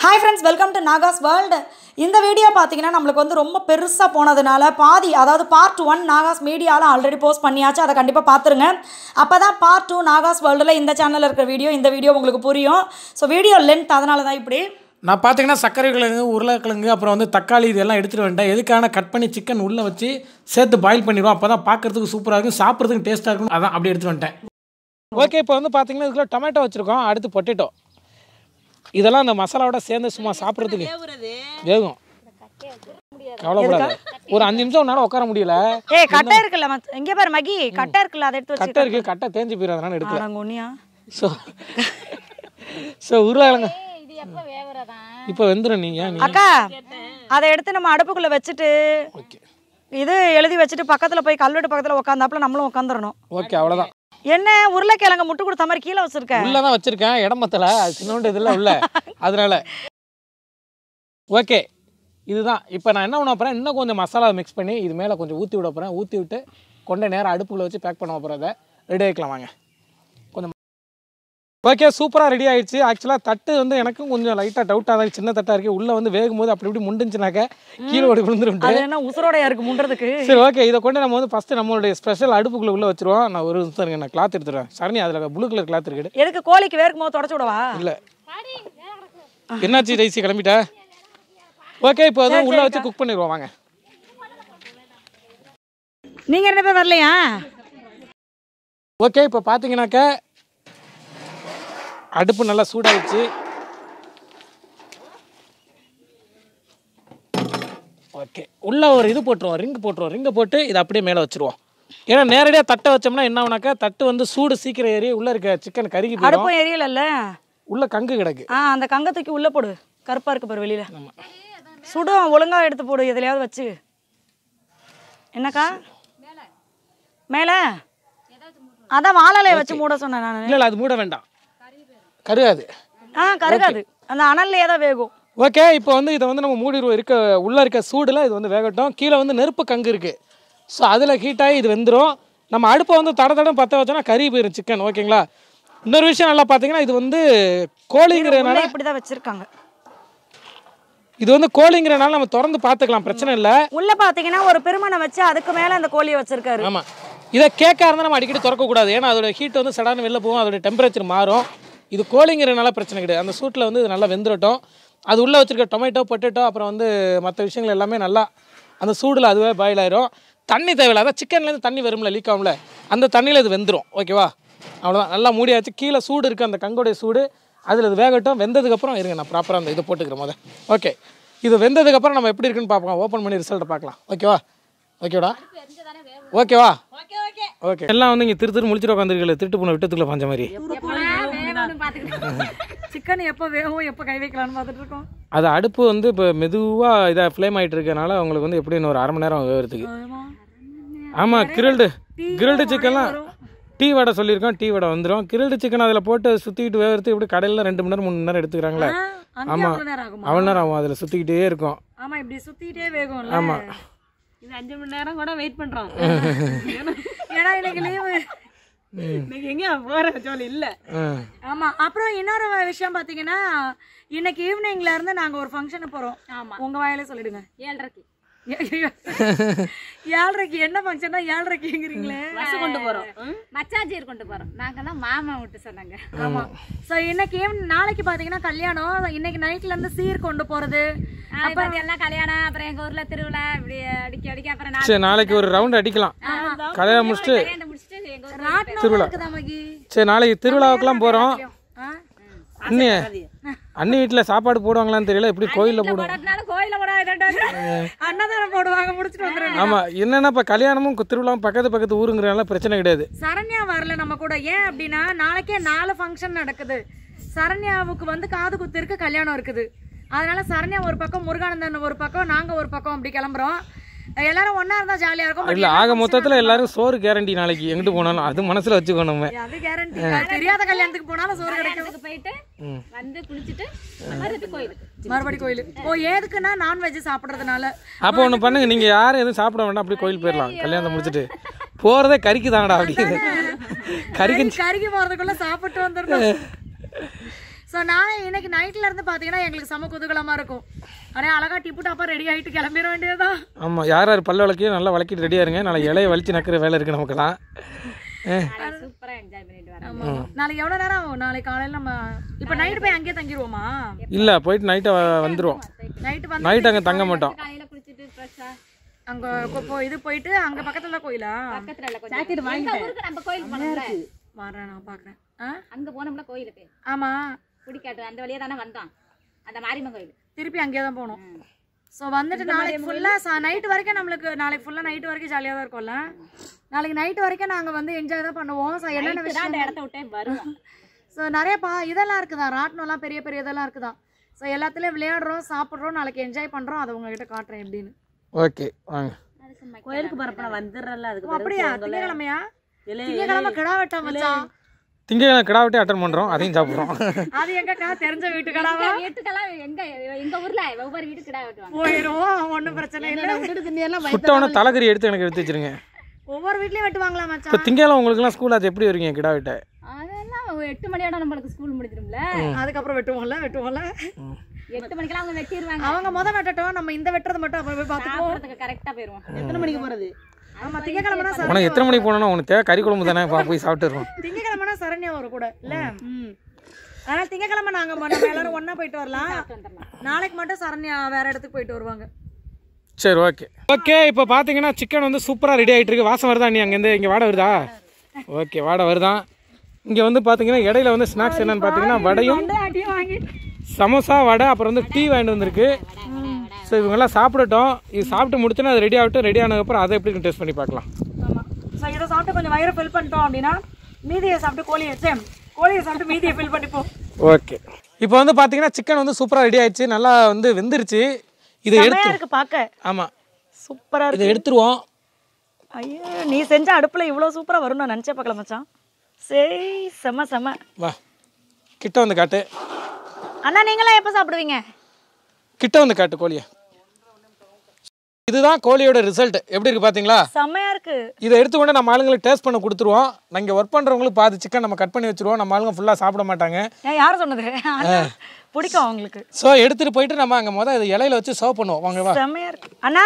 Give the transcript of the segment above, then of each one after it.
Hi friends welcome to Naga's world இந்த video பார்த்தீங்கன்னா நம்மளுக்கு வந்து ரொம்ப பெருசாக போனதுனால பாதி அதாவது பார்ட் ஒன் நாகாஸ் மீடியாவில் ஆல்ரெடி போஸ்ட் பண்ணியாச்சு அதை கண்டிப்பாக பார்த்துருங்க அப்போ தான் பார்ட் டூ நாகாஸ் வேர்ல்டில் இந்த சேனலில் இருக்கிற வீடியோ இந்த வீடியோ உங்களுக்கு புரியும் ஸோ வீடியோ லென்த் அதனால தான் இப்படி நான் பார்த்தீங்கன்னா சர்க்கரை கிழங்கு உருளைக்கிழங்கு அப்புறம் வந்து தக்காளி இதெல்லாம் எடுத்துகிட்டு வந்துட்டேன் எதுக்கான கட் பண்ணி சிக்கன் உள்ளே வச்சு சேர்த்து பாயில் பண்ணிடுவோம் அப்போ தான் பார்க்குறதுக்கு சூப்பராக இருக்கும் சாப்பிட்றதுக்கு டேஸ்ட்டாக இருக்கும் அதான் அப்படி எடுத்துகிட்டு வந்துட்டேன் ஓகே இப்போ வந்து பார்த்தீங்கன்னா இதுக்குள்ள டொமேட்டோ வச்சுருக்கோம் அடுத்து பொட்டேட்டோ இதெல்லாம் அந்த மசாலாவோட சேர்ந்து சும்மா சாப்பிட்றதுக்கு வேகும் கவலைப்படாது ஒரு அஞ்சு நிமிஷம் உன்னால உட்கார முடியல ஏய் கட்டை இருக்குல்ல மத் எங்கே பாரு மகி கட்டை இருக்குல்ல அதை எடுத்து கட்டை இருக்கு கட்டை தேஞ்சு போயிடும் அதனால எடுக்கல வச்சு ஒன்னியா ஸோ ஸோ உருளைக்கிழங்கு இது எப்போ வேவறதான் இப்போ வெந்துடும் நீங்கள் நீ அக்கா அதை எடுத்து நம்ம அடுப்புக்குள்ளே வச்சுட்டு ஓகே இது எழுதி வச்சுட்டு பக்கத்தில் போய் கல்வெட்டு பக்கத்தில் உட்காந்தாப்புல நம்மளும் உட்காந்துடணும் ஓகே அவ்வளோதான் என்ன உருளைக்கிழங்க முட்டு கொடுத்த மாதிரி கீழே வச்சிருக்க உள்ள தான் வச்சிருக்கேன் இடம் பத்தல அது சின்னோண்டு இதில் உள்ள அதனால ஓகே இதுதான் இப்போ நான் என்ன பண்ண போகிறேன் இன்னும் கொஞ்சம் மசாலா மிக்ஸ் பண்ணி இது மேலே கொஞ்சம் ஊற்றி விட போகிறேன் ஊற்றி விட்டு கொண்ட நேரம் அடுப்புக்குள்ள வச்சு பேக் பண்ண போகிறத ரெடி ஆகிக்கலாம் வாங்க கொஞ்சம் ஓகே சூப்பராக ரெடி ஆயிடுச்சு ஆக்சுவலாக தட்டு வந்து எனக்கும் கொஞ்சம் லைட்டாக டவுட்டாக தான் சின்ன தட்டாக இருக்குது உள்ளே வந்து வேகும் போது அப்படி இப்படி முண்டுச்சுனாக்க கீழே ஓடி விழுந்துரும் அது என்ன உசுரோடையா இருக்கு முண்டுறதுக்கு சரி ஓகே இதை கொண்டு நம்ம வந்து ஃபஸ்ட்டு நம்மளுடைய ஸ்பெஷல் அடுப்புக்குள்ளே உள்ளே வச்சிருவோம் நான் ஒரு நிமிஷம் இருங்க நான் கிளாத் எடுத்துருவேன் சரணி அதில் ப்ளூ கலர் கிளாத் இருக்குது எதுக்கு கோழிக்கு வேர்க்கும் போது தொடச்சு விடவா இல்லை என்னாச்சு ரைசி கிளம்பிட்ட ஓகே இப்போ வந்து உள்ள வச்சு குக் பண்ணிடுவோம் வாங்க நீங்க ரெண்டு பேர் வரலையா ஓகே இப்போ பார்த்தீங்கன்னாக்க அடுப்பு நல்லா சூடாயிடுச்சு ஓகே உள்ள ஒரு இது போட்டுருவோம் ரிங்கு போட்டுருவோம் ரிங்கை போட்டு இதை அப்படியே மேலே வச்சிருவோம் ஏன்னா நேரடியாக தட்டை வச்சோம்னா என்ன ஆகுனாக்கா தட்டு வந்து சூடு சீக்கிரம் ஏறி உள்ள இருக்க சிக்கன் கருகி போயிடும் அடுப்பும் எரியலல்ல உள்ள கங்கு கிடக்கு ஆ அந்த கங்க தூக்கி உள்ள போடு கருப்பா இருக்கு பாரு வெளியில சுடும் ஒழுங்கா எடுத்து போடு எதுலயாவது வச்சு என்னக்கா மேல அதான் வாழலைய வச்சு மூட சொன்னேன் நான் இல்லை இல்லை அது மூட வேண்டாம் கருகாது ஆ கருகாது அந்த அனல்லையே தான் வேகும் ஓகே இப்போ வந்து இதை வந்து நம்ம மூடிடுவோம் இருக்க உள்ளே இருக்க சூடில் இது வந்து வேகட்டும் கீழே வந்து நெருப்பு கங்கு இருக்குது ஸோ அதில் ஹீட்டாகி இது வெந்துடும் நம்ம அடுப்பை வந்து தட தடம் பற்ற வச்சோன்னா கறி போயிடும் சிக்கன் ஓகேங்களா இன்னொரு விஷயம் நல்லா பார்த்தீங்கன்னா இது வந்து கோழிங்கிறனால உள்ள இப்படிதான் வச்சிருக்காங்க இது வந்து கோழிங்கிறனால நம்ம திறந்து பார்த்துக்கலாம் பிரச்சனை இல்லை உள்ள பாத்தீங்கன்னா ஒரு பெருமனை வச்சு அதுக்கு மேல அந்த கோழியை வச்சிருக்காரு ஆமாம் இதை கேக்காக இருந்தால் நம்ம அடிக்கடி திறக்கக்கூடாது ஏன்னா அதோட ஹீட் வந்து சடான வெளில போகும் அதோட டெம்பரேச்சர் மாறும் இது கோழிங்கிறனால பிரச்சனை கிடையாது அந்த சூட்டில் வந்து இது நல்லா வெந்துடட்டும் அது உள்ளே வச்சிருக்க டொமேட்டோ பொட்டேட்டோ அப்புறம் வந்து மற்ற விஷயங்கள் எல்லாமே நல்லா அந்த சூடில் அதுவே பாயில் ஆயிரும் தண்ணி தேவையில்ல அதான் சிக்கன்லேருந்து தண்ணி வரும்ல லீக் ஆகும்ல அந்த தண்ணியில் இது வெந்துடும் ஓகேவா அவ்வளோதான் நல்லா மூடியாச்சு கீழே சூடு இருக்குது அந்த கங்கோடைய சூடு அதில் இது வேகட்டும் வெந்ததுக்கப்புறம் இருங்க நான் ப்ராப்பராக அந்த இதை போட்டுக்கிறேன் முத ஓகே இது வெந்ததுக்கப்புறம் நம்ம எப்படி இருக்குன்னு பார்ப்போம் ஓப்பன் பண்ணி ரிசல்ட்டை பார்க்கலாம் ஓகேவா ஓகேவாடா ஓகேவா ஓகே எல்லாம் வந்து இங்கே திரு திரு முடிச்சுட்டு உட்காந்துருக்கல திருட்டு போன விட்டத்துக்குள்ள பஞ்ச மாதிரி சிக்கன் எப்போ வேகும் எப்போ கை வைக்கலாம்னு பார்த்துட்டு இருக்கோம் அது அடுப்பு வந்து இப்போ மெதுவாக இதாக ஃப்ளேம் ஆகிட்டு இருக்கனால உங்களுக்கு வந்து எப்படி இன்னும் ஒரு அரை மணி நேரம் வேகிறதுக்கு ஆமாம் கிரில்டு கிரில்டு சிக்கன்லாம் டீ வடை சொல்லியிருக்கோம் டீ வடை வந்துடும் கிரில்டு சிக்கன் அதில் போட்டு சுற்றிக்கிட்டு வேகிறது இப்படி கடையில் ரெண்டு மணி நேரம் மூணு மணி நேரம் எடுத்துக்கிறாங்களே ஆமாம் அவ்வளோ நேரம் ஆகுமா அவ்வளோ நேரம் ஆகும் அதில் சுற்றிக்கிட்டே இருக்கும் ஆமா இப்படி சுத்திட்டே வேகும்ல ஆமாம் இது அஞ்சு மணி நேரம் கூட வெயிட் பண்றோம் ஏன்னா இன்னைக்கு லீவு இன்னைக்கு எங்க போற ஜோலி இல்ல ம் ஆமா அப்புறம் இன்னொரு விஷயம் பாத்தீங்கன்னா இன்னைக்கு ஈவினிங்ல இருந்து நாங்க ஒரு ஃபங்க்ஷனுக்கு போறோம் ஆமா. உங்க வாயிலே சொல்லிடுங்க ஏழரைக்கு ஐயோ. ஏழரைக்கு என்ன ஃபங்க்ஷனா ஏழரைக்குங்கிறீங்களே பஸ் கொண்டு போறோம் மச்சாஜியர் கொண்டு போறோம் நாங்க தான் மாமா விட்டு சொன்னாங்க ஆமா சோ இன்னைக்கு ஈவினிங் நாளைக்கு பாத்தீங்கன்னா கல்யாணம் இன்னைக்கு நைட்ல இருந்து சீர் கொண்டு போறது அப்புறம் எல்லாம் கல்யாணம் அப்புறம் எங்க ஊர்ல திருவிழா இப்படி அடிக்க அடிக்க அப்புறம் நாலு சரி நாளைக்கு ஒரு ரவுண்ட் அடிக்கலாம் கல்யாணம் முடிச்சுட்டு கல்யாணம் முடிச்சுட்டு எங்க ஊர்ல ராட்டினம் இருக்குதா மகி சரி நாளைக்கு திருவிழாவுக்குலாம் போகிறோம் ஆ? அண்ணி அண்ணி வீட்டில் சாப்பாடு போடுவாங்களான்னு தெரியல எப்படி கோயிலில் போடுவோம் போடாதனால கோயில கூட அன்னதானம் போடுவாங்க முடிச்சுட்டு வந்துடுங்க ஆமாம் என்னன்னா இப்போ கல்யாணமும் கு- திருவிழாவும் பக்கத்து பக்கத்து ஊருங்கிறனால பிரச்சனை கிடையாது சரண்யா வரல நம்ம கூட ஏன் அப்படின்னா நாளைக்கே நாலு ஃபங்க்ஷன் நடக்குது சரண்யாவுக்கு வந்து காது குத்து இருக்கு கல்யாணம் இருக்குது அதனால சரண்யா ஒரு பக்கம் முருகானந்தன் ஒரு பக்கம் நாங்க ஒரு பக்கம் அப்படி கிளம்புறோம் எல்லாரும் ஒண்ணா இருந்தா ஜாலியா இருக்கும் but இல்லை ஆக மொத்தத்தில் எல்லாரும் சோறு கேரண்டி நாளைக்கு எங்கிட்டு போனாலும் அது மனசில் வச்சுக்கணும் நம்ம அது கேரண்டி தெரியாத கல்யாணத்துக்கு போனாலும் சோறு கிடைக்கும் கல்யாணத்துக்கு போயிட்டு வந்து குளிச்சுட்டு மறுபடியும் கோயிலுக்கு மறுபடி கோயில் ஓ எதுக்குன்னா நான்வெஜ் சாப்பிடுறதுனால அப்போ ஒன்று பண்ணுங்க நீங்கள் யாரும் எதுவும் சாப்பிட வேண்டாம் அப்படியே கோயில் போயிடலாம் கல்யாணத்தை முடிச்சுட்டு போகிறதே கறிக்கு தாங்கடா அப்படி கறிக்கு கருகி போறதுக்குள்ள சாப்பிட்டு வந்துடணும் ஸோ நாளை இன்னைக்கு நைட்ல இருந்து பார்த்தீங்கன்னா எங்களுக்கு செம குதூகலமா இருக்கும் அப்படியே அழகா டிப்பு டாப்பா ரெடி ஆகிட்டு கிளம்பிட வேண்டியதுதான் ஆமாம் யார் யார் பல்ல விளக்கையும் நல்லா விளக்கிட்டு ரெடியாக இருங்க நாளைக்கு இலையை வலிச்சு நக்கிற வேலை இருக்குது நமக்குலாம் சூப்பரா என்ஜாய் பண்ணிட்டு வரேன் ஆமா நாளைக்கு எவ்வளோ நேரம் ஆகும் நாளைக்கு காலையில் நம்ம இப்போ நைட்டு போய் அங்கேயே தங்கிடுவோமா இல்லை போயிட்டு நைட்டை வந்துடுவோம் நைட்டு வந்து நைட் அங்கே தங்க மாட்டோம் காலையில குளிச்சுட்டு ஃப்ரெஷ்ஷா அங்கே இப்போ இது போயிட்டு அங்கே பக்கத்துல தான் கோயிலா பக்கத்துல இல்ல கொஞ்சம் எங்க ஊருக்கு நம்ம கோயில் போனோம்ல வரேன் நான் பார்க்குறேன் ஆ அங்க போனோம்ல கோயிலுக்கு ஆமா குடிக்காட்டு அந்த வழியா தானே வந்தோம் அந்த மாரியம்மன் கோயில் திருப்பி அங்கேயே தான் போகணும் ஸோ வந்துட்டு நாளைக்கு ஃபுல்லாக நைட்டு வரைக்கும் நம்மளுக்கு நாளைக்கு ஃபுல்லாக நைட்டு வரைக்கும் ஜாலியாக தான் இருக்கும்ல நாளைக்கு நைட்டு வரைக்கும் நாங்கள் வந்து என்ஜாய் தான் பண்ணுவோம் ஸோ என்னென்ன Night தான் அந்த இடத்த விட்டே வருவோம் ஸோ நிறைய பா இதெல்லாம் இருக்குதா ராட்டினம்லாம் பெரிய பெரிய இதெல்லாம் இருக்குதா ஸோ எல்லாத்துலேயும் விளையாடுறோம் சாப்பிட்றோம் நாளைக்கு என்ஜாய் பண்ணுறோம் அதை உங்ககிட்ட காட்டுறேன் எப்படின்னு ஓகே வாங்க கோயிலுக்கு பரப்பன வந்துடுறல அதுக்கு ஓ, அப்படியா திங்கக்கிழமையா திங்கக்கிழமை கிடா வெட்டா மச்சான் திங்கக்கிழமை கிடாவட்டே அட்டன் பண்ணுறோம் அதையும் சாப்பிட்றோம் அது எங்கக்கா தெரிஞ்ச வீட்டு கடாவா வீட்டுக்கெல்லாம் எங்க எங்க ஊர்ல ஒவ்வொரு வீட்டுக்கு கிடா வெட்டுவாங்க போயிடும் ஒன்றும் பிரச்சனை இல்லை சுட்டவன தலைக்கறி எடுத்து எனக்கு எடுத்து வச்சிருங்க ஒவ்வொரு வீட்லயும் வெட்டுவாங்களா இப்போ மச்சான் திங்கக்கிழமை உங்களுக்குலாம் ஸ்கூல் அது எப்படி வருவீங்க கிடாவிட்ட அதெல்லாம் ஒரு எட்டு மணியோட நம்மளுக்கு ஸ்கூல் முடிஞ்சிடும்ல அதுக்கப்புறம் வெட்டுவோம்ல வெட்டுவோம்ல எட்டு மணிக்கெல்லாம் அவங்க வெட்டிடுவாங்க அவங்க முத வெட்டட்டும் நம்ம இந்த வெட்டுறது மட்டும் அப்புறம் போய் பார்த்துப்போம் சாப்பிட்றதுக்கு கரெக்டா போயிருவோம் எத்தனை மணிக்கு போறது ஆமா திங்கக்கிழமைனா உனக்கு சரண்யா எத்தனை மணிக்கு போகணும்னா உனக்கு தேவை கறி குழம்பு தானே பா போய் சாப்பிட்டுருவோம் திங்கக்கிழமைனா சரண்யா வரும் கூட இல்ல அதனால திங்கக்கிழமை நாங்க ம- நம்ம எல்லாரும் ஒண்ணா போயிட்டு வரலாம் நாளைக்கு மட்டும் சரண்யா வேற இடத்துக்கு போயிட்டு வருவாங்க சரி ஓகே ஓகே இப்போ பார்த்தீங்கன்னா சிக்கன் வந்து சூப்பராக ரெடி ஆகிட்டு இருக்கு வாசம் வருதா நீ அங்கேருந்து இங்கே வாடை வருதா ஓகே வாடை வருதான் இங்கே வந்து பார்த்தீங்கன்னா இடையில வந்து ஸ்நாக்ஸ் என்னன்னு பார்த்தீங்கன்னா வடையும் அடியும் வாங்கி சமோசா வடை அப்புறம் வந்து டீ வாங்கிட்டு வந்திருக்கு ஸோ இவங்கெல்லாம் சாப்பிடட்டும் இது சாப்பிட்டு முடிச்சுன்னா அது ரெடி ஆகட்டும் ரெடி ஆனதுக்கப்புறம் அதை எப்படி டெஸ்ட் பண்ணி பார்க்கலாம் ஆமா ஸோ இதை சாப்பிட்டு கொஞ்சம் வயிறை ஃபில் பண்ணிட்டோம் அப்படின்னா மீதியை சாப்பிட்டு கோழியை சேம் கோழியை சாப்பிட்டு மீதியை ஃபில் பண்ணிப்போம் ஓகே இப்போ வந்து பார்த்தீங்கன்னா சிக்கன் வந்து சூப்பராக ரெடி ஆயிடுச்சு நல்லா வந்து வெந்துருச்சு இதை எடுத்து செம்மையா இருக்கு பார்க்க ஆமாம் சூப்பரா இருக்கு இதை எடுத்துருவோம் ஐயோ நீ செஞ்ச அடுப்புல இவ்வளோ சூப்பரா வரும் நான் நினச்சே பார்க்கல மச்சான் சரி செம்ம செம்ம வா கிட்ட வந்து காட்டு அண்ணா நீங்களாம் எப்போ சாப்பிடுவீங்க கிட்ட வந்து காட்டு கோழியை இதுதான் கோழியோட ரிசல்ட் எப்படி இருக்கு பார்த்தீங்களா செம்மையா இருக்கு இதை எடுத்துக்கொண்டு நம்ம ஆளுங்களுக்கு டேஸ்ட் பண்ண கொடுத்துருவோம் நான் இங்கே ஒர்க் பண்ணுறவங்களுக்கு பாதி சிக்கன் நம்ம கட் பண்ணி வச்சிருவோம் நம்ம ஆளுங்க ஃபுல்லாக சாப்பிட மாட்டாங்க ஏன் யார் சொன்னது அண்ணா, பிடிக்கும் அவங்களுக்கு ஸோ எடுத்துகிட்டு போயிட்டு நம்ம அங்கே மொதல் இதை இலையில வச்சு சர்வ் பண்ணுவோம் வாங்க வா செம்மையா இருக்கு அண்ணா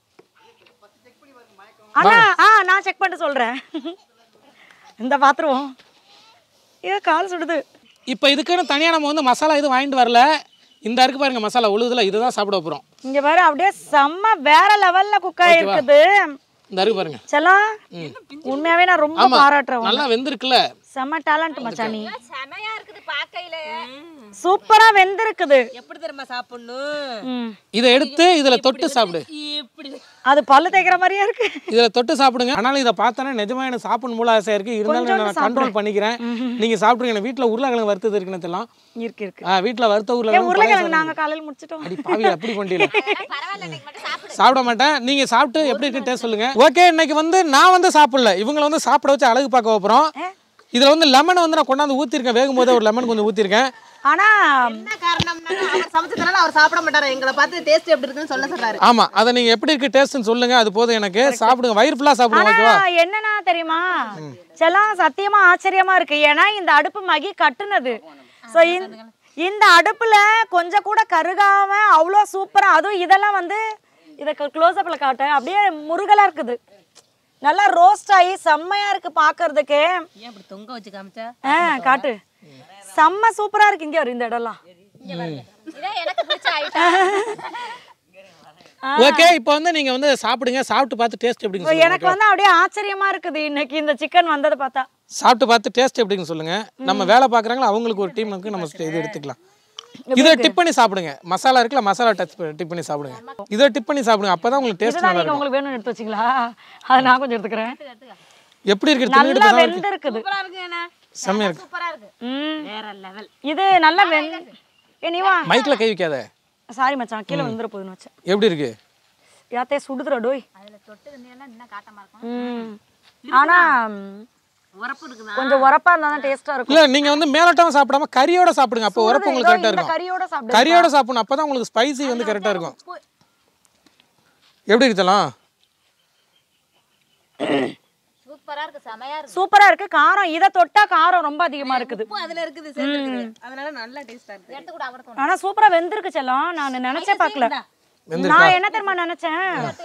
அண்ணா ஆ நான் செக் பண்ணிட்டு சொல்றேன் இந்த பாத்துருவோம் ஏ கால் சுடுது இப்போ இதுக்குன்னு தனியாக நம்ம வந்து மசாலா எதுவும் வாங்கிட்டு வரல இந்த இருக்கு பாருங்க மசாலா உழுதுல இதுதான் சாப்பிட போகிறோம் இங்க பாரு அப்படியே செம்ம வேற லெவல்ல குக் ஆயிருக்குது இந்த இருக்கு பாருங்க செல்லம் உண்மையாவே நான் ரொம்ப பாராட்டுறேன் நல்லா வெந்திருக்குல்ல செம்ம டேலண்ட் மச்சான் நீ செமையா இருக்குது பார்க்கையில சூப்பரா வெந்திருக்குது எப்படி தெரியுமா சாப்பிடணும் ம். இதை எடுத்து இதில் தொட்டு சாப்பிடு இப்படி அது பல்லு தேய்க்கிற மாதிரியே இருக்கு இதில் தொட்டு சாப்பிடுங்க ஆனாலும் இதை பார்த்தோன்னா நிஜமா எனக்கு சாப்பிடணும் போல ஆசையாக இருக்குது இருந்தாலும் நான் கண்ட்ரோல் பண்ணிக்கிறேன் நீங்கள் சாப்பிடுங்க எனக்கு வீட்டில் உருளைக்கிழங்கு வறுத்தது இருக்குன்னு தெரியலாம் இருக்கு இருக்கு ஆ வீட்டில் வறுத்த ஏன் உருளைக்கிழங்கு உருளைக்கிழங்கு நாங்க காலையில முடிச்சிட்டோம் அடி பாவி அப்படி பண்ணிடல பரவாயில்ல இன்னைக்கு மட்டும் சாப்பிடு சாப்பிட மாட்டேன் நீங்க சாப்பிட்டு எப்படி இருக்குன்னு டேஸ்ட் சொல்லுங்க ஓகே இன்னைக்கு வந்து நான் வந்து சாப்பிடல இவங்களை வந்து சாப்பிட வச்சு அழகு பார்க்க போறோம் இதுல வந்து லெமன் வந்து நான் கொண்டாந்து ஊத்திருக்கேன் வேகும் போதே ஒரு லெமன் கொஞ்சம் ஊத்திருக்கேன் ஆனா என்ன காரணம்னா அவர் சமைச்சதுனால அவர் சாப்பிட மாட்டாரு எங்களை பார்த்து டேஸ்ட் எப்படி இருக்குன்னு சொல்ல சொல்றாரு ஆமா அதை நீங்க எப்படி இருக்கு டேஸ்ட்னு சொல்லுங்க அது போதும் எனக்கு சாப்பிடுங்க வயிறு ஃபுல்லா சாப்பிடுங்க ஓகேவா ஆனா என்னன்னா தெரியுமா செல்லாம் சத்தியமா ஆச்சரியமா இருக்கு ஏன்னா இந்த அடுப்பு மகி கட்டுனது ஸோ இந்த அடுப்புல கொஞ்சம் கூட கருகாம அவ்வளோ சூப்பரா அதுவும் இதெல்லாம் வந்து இதை க்ளோஸ்அப்ல காட்ட அப்படியே முருகலா இருக்குது நல்லா ரோஸ்ட் ஆகி செம்மையா இருக்கு பாக்குறதுக்கு ஏன் இப்படி தொங்க வச்சு காமிச்சா ஆ காட்டு செம்ம சூப்பரா இருக்கு இங்க வரும் இந்த இடம்லாம் இதான் எனக்கு பிடிச்ச ஐட்டம் ஓகே இப்போ வந்து நீங்க வந்து சாப்பிடுங்க சாப்பிட்டு பார்த்து டேஸ்ட் எப்படின்னு So, சொல்லுங்க எனக்கு வந்து அப்படியே ஆச்சரியமா இருக்குது இன்னைக்கு இந்த சிக்கன் வந்ததை பார்த்தா சாப்பிட்டு பார்த்து டேஸ்ட் எப்படின்னு சொல்லுங்க நம்ம வேலை பார்க்குறாங்களா அவங்களுக்கு ஒரு டீமுக்கு நம்ம இது எடுத்துக்கலாம் இதை டிப் பண்ணி சாப்பிடுங்க மசாலா இருக்குல்ல மசாலா டச் டிப் பண்ணி சாப்பிடுங்க இதை டிப் பண்ணி சாப்பிடுங்க அப்பதான் உங்களுக்கு டேஸ்ட் இதுதான் நல்லா நீங்க இருக்கும் உங்களுக்கு வேணும்னு எடுத்து வச்சிங்களா அதை நான் கொஞ்சம் எடுத்துக்கிறேன் எப்படி இருக்கு நல்லா தின்னுட்டு வெந்து இருக்குது சூப்பரா இருக்கு என்ன செம்மையா இருக்கு சூப்பரா இருக்கு ம் வேற லெவல் இது நல்லா வெந்து ஏ நீ வா மைக்ல கை வைக்காத சாரி மச்சான் கீழே வந்துட போகுதுன்னு வச்சேன் எப்படி இருக்கு யாத்தே சுடுதுடா டோய் அதுல தொட்டு இருந்தேன்னா இன்னும் காட்டமா இருக்கும் ம் ஆனா ம், உரப்பு இருக்குதா கொஞ்சம் உரப்பா இருந்தா தான் டேஸ்டா இருக்கும் இல்ல நீங்க வந்து மேலோட்டமா சாப்பிடாம கறியோட சாப்பிடுங்க அப்போ உரப்பு உங்களுக்கு இதோ கரெக்டா இந்த இருக்கும் கறியோட சாப்பிடு கறியோட சாப்பிடணும் அப்பதான் உங்களுக்கு ஸ்பைசி வந்து கரெக்டா இருக்கும் எப்படி இருக்கலாம் சூப்பரா இருக்கு செமையா இருக்கு சூப்பரா இருக்கு காரம் இதை தொட்டா காரம் ரொம்ப அதிகமா இருக்குது உப்பு அதுல இருக்குது சேர்ந்துருக்குது அதனால நல்லா டேஸ்டா இருக்கு எடுத்து கூட அவருக்கு ஆனா சூப்பரா வெந்திருக்கு செல்லம் நான் நினைச்சே பார்க்கல நான் என்ன தெரியுமா நினைச்சேன்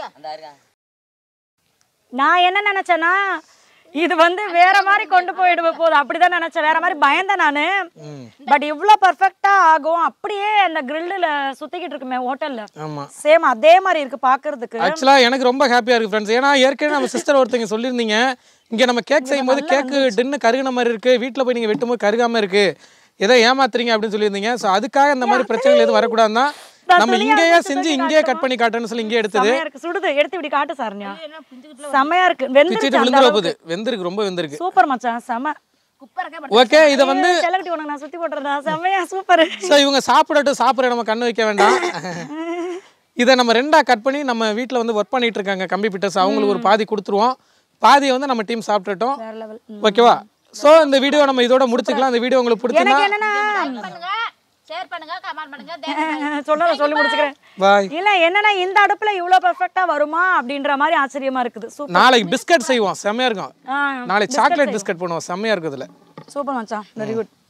நான் என்ன நினைச்சேன்னா இது வந்து வேற மாதிரி கொண்டு போயிடுவ போகுது அப்படிதான் நினைச்சேன் வேற மாதிரி பயந்தேன் நானு பட் இவ்ளோ பர்ஃபெக்டா ஆகும் அப்படியே அந்த கிரில்லுல சுத்திக்கிட்டு இருக்குமே ஹோட்டல்ல ஆமாம் சேம் அதே மாதிரி இருக்கு பாக்குறதுக்கு ஆக்சுவலாக எனக்கு ரொம்ப ஹாப்பியாக இருக்குது ஃப்ரெண்ட்ஸ் ஏன்னா ஏற்கனவே நம்ம சிஸ்டர் ஒருத்தங்க சொல்லியிருந்தீங்க இங்கே நம்ம கேக் செய்யும்போது கேக்கு டின்னு கருகின மாதிரி இருக்குது வீட்டில் போய் நீங்கள் வெட்டும்போது கருகாமல் இருக்குது ஏதோ ஏமாத்துறீங்க அப்படின்னு சொல்லியிருந்தீங்க ஸோ அதுக்காக இந்த மாதிரி பிரச்சனைகள் எதுவும் வரக்கூடாதுன்னு தான் நம்ம துணியை இங்கேயே எடுத்து செஞ்சு தூக்கி இங்கேயே கட் பண்ணி காட்டணும்னு சொல்லி இங்கே எடுத்தது செமையா இருக்கு சுடுது எடுத்து இப்படி காட்டு சாரண்யா செமையா இருக்கு பிச்சுட்டு வெந்துருச்சு அந்த விழுந்துட அளவுக்கு. போகுது வெந்திருக்கு ரொம்ப வெந்திருக்கு சூப்பர் மச்சான் செம குப்பை இருக்க ஓகே இதை வந்து செல்லக்குட்டி உனக்கு நான் சுத்தி போட்டுறதா செமையா சூப்பர் ஸோ இவங்க சாப்பிடட்டும் சாப்பிட நம்ம கண்ணு வைக்க வேண்டாம் இதை நம்ம ரெண்டா கட் பண்ணி நம்ம வீட்டில் வந்து ஒர்க் பண்ணிட்டு இருக்காங்க கம்பி பிட்டர்ஸ் அவங்களுக்கு ஒரு பாதி கொடுத்துருவோம் பாதியை வந்து நம்ம டீம் சாப்பிட்டுட்டோம் வேற லெவல் ஓகேவா ஸோ இந்த வீடியோ நம்ம இதோட முடிச்சுக்கலாம் இந்த வீடியோ உங்களுக்கு பிடிச்சிருந்தா எனக்கு என்னன்னா பண்ணுங்க ஷேர் பண்ணுங்க கமெண்ட் பண்ணுங்க தேங்க்யூ. சொல்ல சொல்லி முடிச்சுக்கிறேன் பாய் இல்ல என்னன்னா இந்த அடுப்புல இவ்ளோ பெர்ஃபெக்ட்டா வருமா அப்படின்ற மாதிரி ஆச்சரியமா இருக்குது சூப்பர் நாளைக்கு பிஸ்கட் செய்வோம் செம்மையா இருக்கும் ஆ நாளைக்கு சாக்லேட் பிஸ்கட் பண்ணுவோம் செம்மையா இருக்கும் இதுல சூப்பர் மச்சான் வெரி குட்